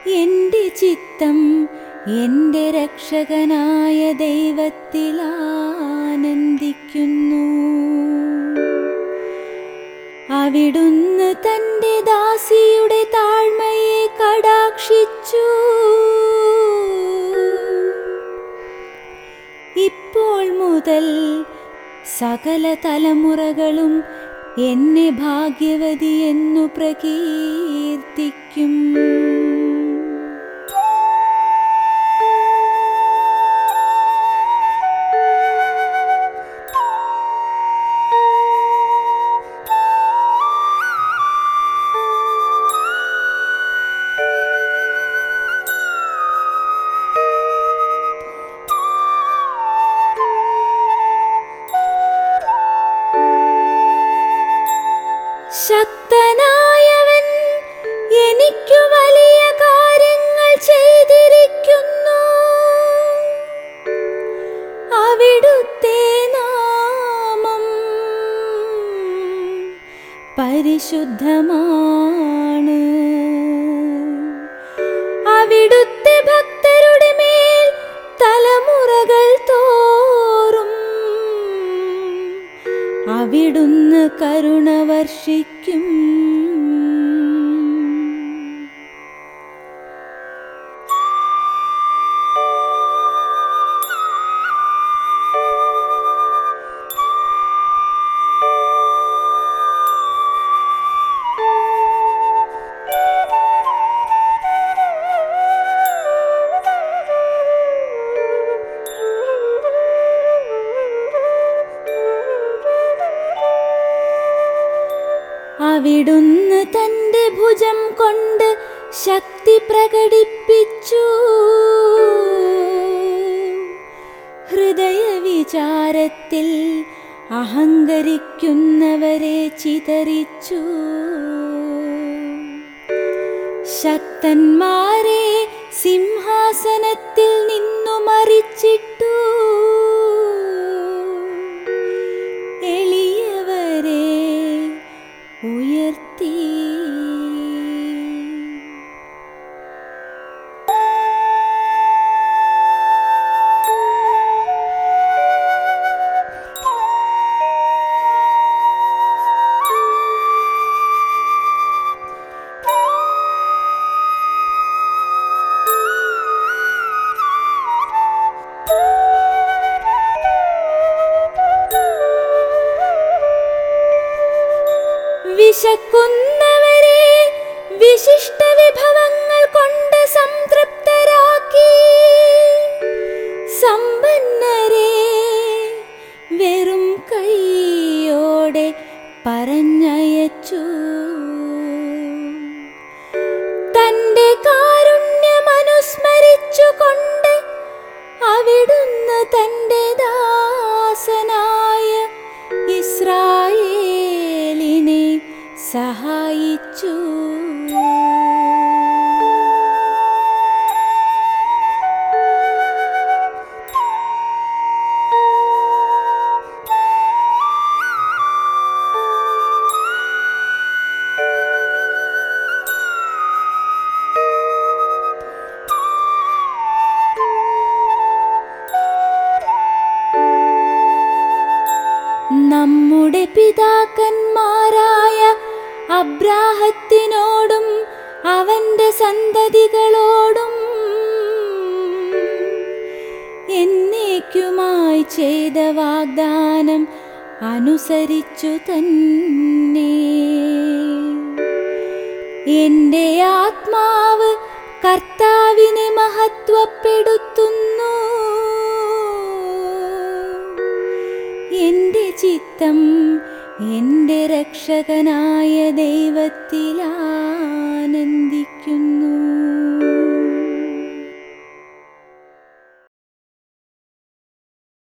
എൻ്റെ ചിത്തം എൻ്റെ രക്ഷകനായ ദൈവത്തിൽ ആനന്ദിക്കുന്നു അവിടുന്ന് തൻ്റെ ദാസിയുടെ താഴ്മയെ കടാക്ഷിച്ചു ഇപ്പോൾ മുതൽ സകല തലമുറകളും എന്നെ ഭാഗ്യവതി എന്നു പ്രകീർത്തിക്കും ശക്തനായവൻ എനിക്കു വലിയ കാര്യങ്ങൾ ചെയ്തിരിക്കുന്നു അവിടുത്തെ നാമം പരിശുദ്ധമാണ് അവിടുത്തെ ഭക്തരുടെ മേൽ തലമുറകൾ തോറും അവിടുന്ന് കരുണ വർഷിക്കും അവിടുന്ന് തന്റെ ഭുജം കൊണ്ട് ശക്തി പ്രകടിപ്പിച്ചു ഹൃദയ വിചാരത്തിൽ അഹങ്കരിക്കുന്നവരെ ചിതറിച്ചു ശക്തന്മാരെ സിംഹാസനത്തിൽ നിന്നു മറിച്ചിട്ടു എളിയവരെ ഉയർത്തി വിശക്കുന്നവരെ വിശിഷ്ട വിഭവങ്ങൾ കൊണ്ട് സംതൃപ്തരാക്കി സമ്പന്നരെ വെറും കൈയോടെ പറഞ്ഞയച്ചു തന്റെ കാരുണ്യമനുസ്മരിച്ചുകൊണ്ട് അവിടുന്ന് തന്റെ ദാസനായ ഇസ്രായേലിനെ സഹായിച്ചു നമ്മുടെ പിതാക്കന്മാരായ അബ്രാഹത്തിനോടും അവന്റെ സന്തതികളോടും എന്നേക്കുമായി ചെയ്ത വാഗ്ദാനം അനുസരിച്ചു തന്നെ എന്റെ ആത്മാവ് കർത്താവിനെ മഹത്വപ്പെടുത്തുന്നു എന്റെ ചിത്തം എന്റെ രക്ഷകനായ ദൈവത്തിൽ ആനന്ദിക്കുന്നു